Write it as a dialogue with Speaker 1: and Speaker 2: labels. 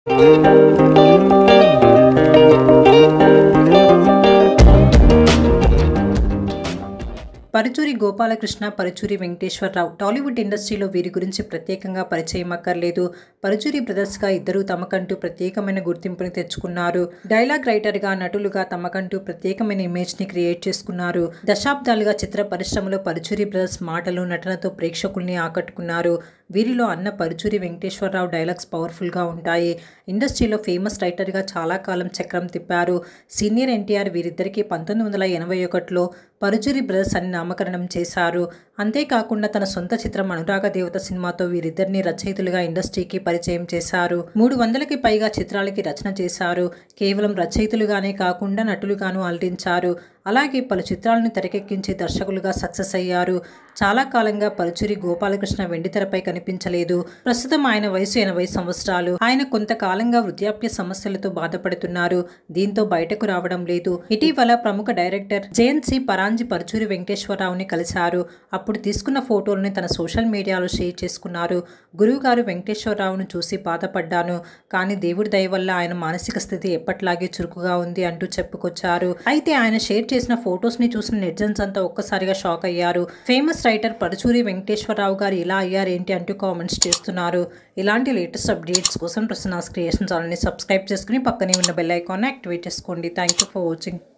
Speaker 1: పరుచూరి గోపాలకృష్ణ పరుచూరి వెంకటేశ్వరరావు టాలీవుడ్ ఇండస్ట్రీలో వీరి గురించి ప్రత్యేకంగా పరిచయం అక్కర్లేదు పరుచూరి బ్రదర్స్గా ఇద్దరూ తమకంటూ ప్రత్యేకమైన గుర్తింపుని తెచ్చుకున్నారు డైలాగ్ రైటర్గా నటులుగా తమకంటూ ప్రత్యేకమైన ఇమేజ్ని క్రియేట్ చేసుకున్నారు దశాబ్దాలుగా చిత్ర పరిశ్రమలో పరుచూరి బ్రదర్స్ మాటలు నటనతో ప్రేక్షకుల్ని ఆకట్టుకున్నారు వీరిలో అన్న పరుచూరి వెంకటేశ్వరరావు డైలాగ్స్ పవర్ఫుల్గా ఉంటాయి ఇండస్ట్రీలో ఫేమస్ రైటర్గా చాలా కాలం చక్రం తిప్పారు సీనియర్ ఎన్టీఆర్ వీరిద్దరికీ పంతొమ్మిది వందల ఎనభై ఒకటిలో పరుచూరి బ్రదర్స్ అని నామకరణం చేశారు అంతేకాకుండా తన సొంత చిత్రం అనురాగ దేవత సినిమాతో వీరిద్దరిని రచయితలుగా ఇండస్ట్రీకి పరిచయం చేశారు మూడు వందలకి పైగా చిత్రాలకి రచన చేశారు కేవలం రచయితలుగానే కాకుండా నటులుగాను అలరించారు అలాగే పలు చిత్రాలను తెరకెక్కించే దర్శకులుగా సక్సెస్ అయ్యారు చాలా కాలంగా పరుచూరి గోపాలకృష్ణ వెండితెరపై కనిపించలేదు ప్రస్తుతం ఆయన వయసు ఎనభై సంవత్సరాలు ఆయన కొంతకాలంగా వృద్ధాప్య సమస్యలతో బాధపడుతున్నారు దీంతో బయటకు రావడం లేదు ఇటీవల ప్రముఖ డైరెక్టర్ జయంత్ పరాంజి పరుచూరి వెంకటేశ్వరరావుని కలిశారు అప్పుడు తీసుకున్న ఫోటోలను తన సోషల్ మీడియాలో షేర్ చేసుకున్నారు గురువుగారు వెంకటేశ్వరరావును చూసి బాధపడ్డాను కానీ దేవుడి దయ వల్ల ఆయన మానసిక స్థితి ఎప్పట్లాగే చురుకుగా ఉంది అంటూ చెప్పుకొచ్చారు అయితే ఆయన షేర్ చేసిన ఫొటోస్ ని చూసిన నెటిజన్స్ అంతా ఒక్కసారిగా షాక్ అయ్యారు ఫేమస్ రైటర్ పరుచూరి వెంకటేశ్వరరావు గారు ఇలా అయ్యారేంటి అంటూ కామెంట్స్ చేస్తున్నారు ఇలాంటి లేటెస్ట్ అప్డేట్స్ కోసం ప్రసన్నాస్ క్రియేషన్ ఛానల్ని సబ్స్క్రైబ్ చేసుకుని పక్కనే ఉన్న బెల్ ఐకాన్ యాక్టివేట్ చేసుకోండి థ్యాంక్ యూ ఫర్ వాచింగ్